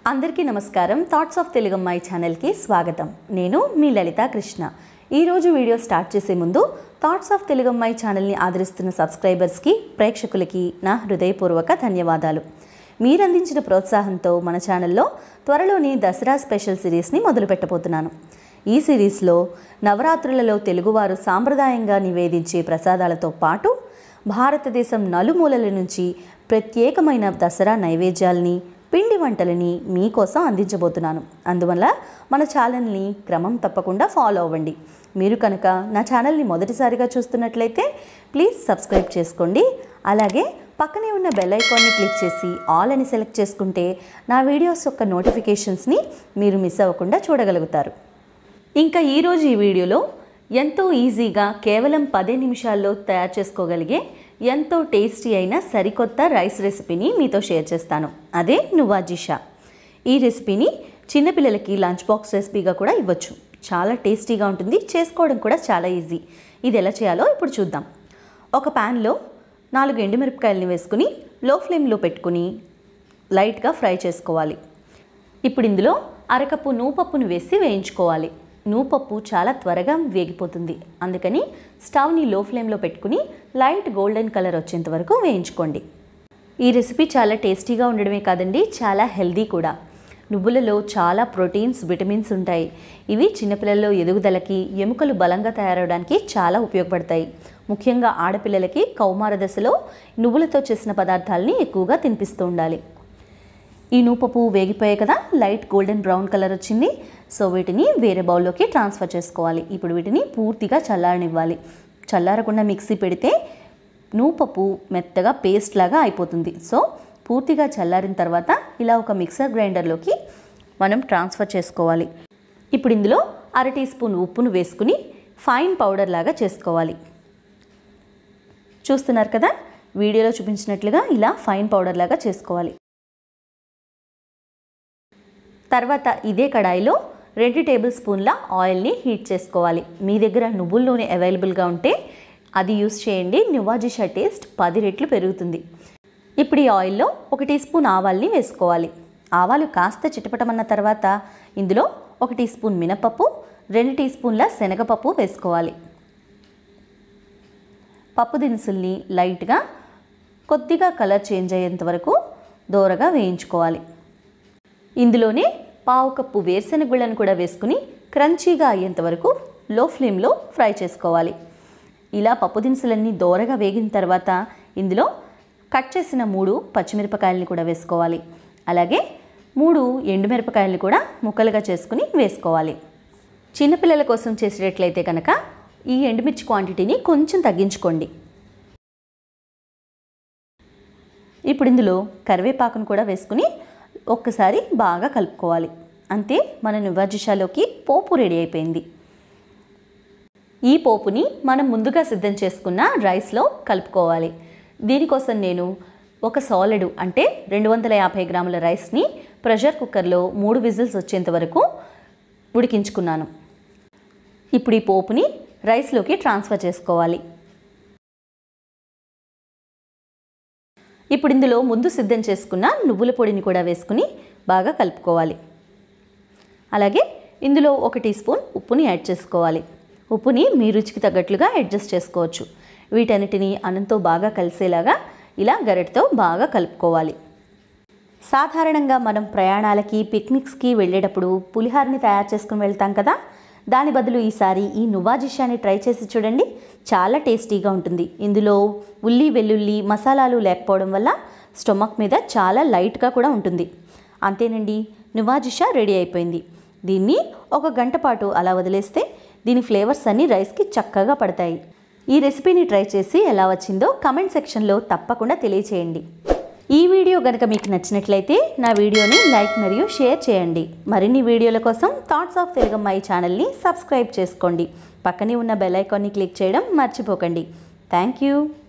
అందరికీ నమస్కారం thoughts of తెలుగమ్మాయి ఛానల్కి స్వాగతం నేను మీ లలిత కృష్ణ ఈరోజు వీడియో స్టార్ట్ చేసే ముందు థాట్స్ ఆఫ్ తెలుగమ్మాయి ఛానల్ని ఆదరిస్తున్న సబ్స్క్రైబర్స్కి ప్రేక్షకులకి నా హృదయపూర్వక ధన్యవాదాలు మీరందించిన ప్రోత్సాహంతో మన ఛానల్లో త్వరలోనే దసరా స్పెషల్ సిరీస్ని మొదలు పెట్టబోతున్నాను ఈ సిరీస్లో నవరాత్రులలో తెలుగువారు సాంప్రదాయంగా నివేదించే ప్రసాదాలతో పాటు భారతదేశం నలుమూలల నుంచి ప్రత్యేకమైన దసరా నైవేద్యాల్ని పిండి వంటలని మీకోసం అందించబోతున్నాను అందువల్ల మన ఛానల్ని క్రమం తప్పకుండా ఫాలో అవ్వండి మీరు కనుక నా ఛానల్ని మొదటిసారిగా చూస్తున్నట్లయితే ప్లీజ్ సబ్స్క్రైబ్ చేసుకోండి అలాగే పక్కనే ఉన్న బెల్ ఐకాన్ని క్లిక్ చేసి ఆల్ అని సెలెక్ట్ చేసుకుంటే నా వీడియోస్ యొక్క నోటిఫికేషన్స్ని మీరు మిస్ అవ్వకుండా చూడగలుగుతారు ఇంకా ఈరోజు ఈ వీడియోలో ఎంతో ఈజీగా కేవలం పదే నిమిషాల్లో తయారు చేసుకోగలిగే ఎంతో టేస్టీ అయిన సరికొత్త రైస్ రెసిపీని మీతో షేర్ చేస్తాను అదే నువ్వాజిషా ఈ రెసిపీని చిన్నపిల్లలకి లంచ్ బాక్స్ రెసిపీగా కూడా ఇవ్వచ్చు చాలా టేస్టీగా ఉంటుంది చేసుకోవడం కూడా చాలా ఈజీ ఇది ఎలా చేయాలో ఇప్పుడు చూద్దాం ఒక ప్యాన్లో నాలుగు ఎండుమిరపకాయలని వేసుకుని లో ఫ్లేమ్లో పెట్టుకుని లైట్గా ఫ్రై చేసుకోవాలి ఇప్పుడు ఇందులో అరకప్పు నూపప్పును వేసి వేయించుకోవాలి నూపప్పు చాలా త్వరగా వేగిపోతుంది అందుకని స్టవ్ని లో ఫ్లేమ్లో పెట్టుకుని లైట్ గోల్డెన్ కలర్ వచ్చేంత వరకు వేయించుకోండి ఈ రెసిపీ చాలా టేస్టీగా ఉండడమే కాదండి చాలా హెల్దీ కూడా నువ్వులలో చాలా ప్రోటీన్స్ విటమిన్స్ ఉంటాయి ఇవి చిన్నపిల్లల్లో ఎదుగుదలకి ఎముకలు బలంగా తయారవడానికి చాలా ఉపయోగపడతాయి ముఖ్యంగా ఆడపిల్లలకి కౌమార దశలో నువ్వులతో చేసిన పదార్థాలని ఎక్కువగా తినిపిస్తూ ఉండాలి ఈ నూపప్పు వేగిపోయాయి కదా లైట్ గోల్డెన్ బ్రౌన్ కలర్ వచ్చింది సో వీటిని వేరే బౌల్లోకి ట్రాన్స్ఫర్ చేసుకోవాలి ఇప్పుడు వీటిని పూర్తిగా చల్లారనివ్వాలి చల్లారకుండా మిక్సీ పెడితే నూపప్పు మెత్తగా పేస్ట్ లాగా అయిపోతుంది సో పూర్తిగా చల్లారిన తర్వాత ఇలా ఒక మిక్సర్ గ్రైండర్లోకి మనం ట్రాన్స్ఫర్ చేసుకోవాలి ఇప్పుడు ఇందులో అర టీ స్పూన్ ఉప్పును వేసుకుని ఫైన్ పౌడర్ లాగా చేసుకోవాలి చూస్తున్నారు కదా వీడియోలో చూపించినట్లుగా ఇలా ఫైన్ పౌడర్ లాగా చేసుకోవాలి తర్వాత ఇదే కడాయిలో రెండు టేబుల్ స్పూన్ల ఆయిల్ని హీట్ చేసుకోవాలి మీ దగ్గర నువ్వుల నూనె అవైలబుల్గా ఉంటే అది యూస్ చేయండి నివాజిషా టేస్ట్ పది రెట్లు పెరుగుతుంది ఇప్పుడు ఈ ఆయిల్లో ఒక టీ స్పూన్ ఆవాల్ని వేసుకోవాలి ఆవాలు కాస్త చిటపటమన్న తర్వాత ఇందులో ఒక టీ స్పూన్ మినపప్పు రెండు టీ స్పూన్ల శనగపప్పు వేసుకోవాలి పప్పు దినుసుల్ని లైట్గా కొద్దిగా కలర్ చేంజ్ అయ్యేంత వరకు దోరగా వేయించుకోవాలి ఇందులోనే పావు కప్పు వేరుశెనగ గుళ్ళను కూడా వేసుకుని క్రంచీగా అయ్యేంత వరకు లో ఫ్లేమ్లో ఫ్రై చేసుకోవాలి ఇలా పప్పు దినుసులన్నీ దోరగా వేగిన తర్వాత ఇందులో కట్ చేసిన మూడు పచ్చిమిరపకాయలని కూడా వేసుకోవాలి అలాగే మూడు ఎండుమిరపకాయలని కూడా ముక్కలుగా చేసుకుని వేసుకోవాలి చిన్నపిల్లల కోసం చేసేటట్లయితే కనుక ఈ ఎండుమిర్చి క్వాంటిటీని కొంచెం తగ్గించుకోండి ఇప్పుడు ఇందులో కరివేపాకును కూడా వేసుకుని ఒక్కసారి బాగా కలుపుకోవాలి అంతే మన నివాజిషాలోకి పోపు రెడీ అయిపోయింది ఈ పోపుని మనం ముందుగా సిద్ధం చేసుకున్న రైస్లో కలుపుకోవాలి దీనికోసం నేను ఒక సాలిడ్ అంటే రెండు వందల యాభై గ్రాముల రైస్ని ప్రెషర్ కుక్కర్లో మూడు విజిల్స్ వచ్చేంత వరకు ఉడికించుకున్నాను ఇప్పుడు ఈ పోపుని రైస్లోకి ట్రాన్స్ఫర్ చేసుకోవాలి ఇప్పుడు ఇందులో ముందు సిద్ధం చేసుకున్న నువ్వుల పొడిని కూడా వేసుకుని బాగా కలుపుకోవాలి అలాగే ఇందులో ఒక టీ స్పూన్ ఉప్పుని యాడ్ చేసుకోవాలి ఉప్పుని మీ రుచికి తగ్గట్లుగా అడ్జస్ట్ చేసుకోవచ్చు వీటన్నిటిని అన్నంతో బాగా కలిసేలాగా ఇలా గరిటతో బాగా కలుపుకోవాలి సాధారణంగా మనం ప్రయాణాలకి పిక్నిక్స్కి వెళ్ళేటప్పుడు పులిహారని తయారు చేసుకుని వెళ్తాం కదా దాని బదులు ఈసారి ఈ నువ్వాజిషాని ట్రై చేసి చూడండి చాలా టేస్టీగా ఉంటుంది ఇందులో ఉల్లి వెల్లుల్లి మసాలాలు లేకపోవడం వల్ల స్టొమక్ మీద చాలా లైట్గా కూడా ఉంటుంది అంతేనండి నువ్వాజిషా రెడీ అయిపోయింది దీన్ని ఒక గంట పాటు అలా వదిలేస్తే దీని ఫ్లేవర్స్ అన్నీ రైస్కి చక్కగా పడతాయి ఈ రెసిపీని ట్రై చేసి ఎలా వచ్చిందో కమెంట్ సెక్షన్లో తప్పకుండా తెలియచేయండి ఈ వీడియో కనుక మీకు నచ్చినట్లయితే నా వీడియోని లైక్ మరియు షేర్ చేయండి మరిన్ని వీడియోల కోసం థాట్స్ ఆఫ్ తెలుగమ్మాయి ఛానల్ని సబ్స్క్రైబ్ చేసుకోండి పక్కనే ఉన్న బెల్ ఐకాన్ని క్లిక్ చేయడం మర్చిపోకండి థ్యాంక్ యూ